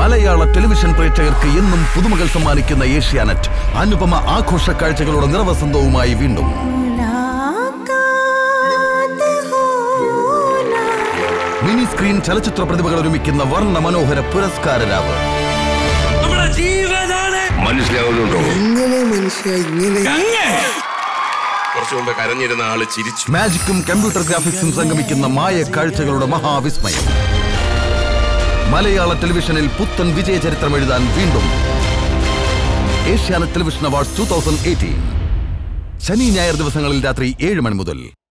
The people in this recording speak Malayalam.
മലയാള ടെലിവിഷൻ പ്രേക്ഷകർക്ക് എന്നും പുതുമകൾ സമ്മാനിക്കുന്ന ഏഷ്യാനെറ്റ് അനുപമ ആഘോഷ കാഴ്ചകളുടെ നിറവസന്തവുമായി വീണ്ടും മിനി സ്ക്രീൻ ചലച്ചിത്ര പ്രതിഭകൾ ഒരുമിക്കുന്ന വർണ്ണ മനോഹര പുരസ്കാരരാവ് നമ്മുടെ ജീവനാണ് മനസ്സിലാവുന്നുണ്ടോ ഇങ്ങനെ മനുഷ്യ ഇങ്ങനെ കുറച്ചു മുമ്പ് കരഞ്ഞിരുന്ന ആള് ചിരിച്ചു മാജിക്കും കമ്പ്യൂട്ടർ ഗ്രാഫിക്സും സംഗമിക്കുന്ന മായ കാഴ്ചകളുടെ മഹാവിസ്മയം മലയാള ടെലിവിഷനിൽ പുത്തൻ വിജയ ചരിത്രം എഴുതാൻ വീണ്ടും Asianet television awards two thousand eighteen ശനി ഞായർ ദിവസങ്ങളിൽ രാത്രി ഏഴ് മണി മുതൽ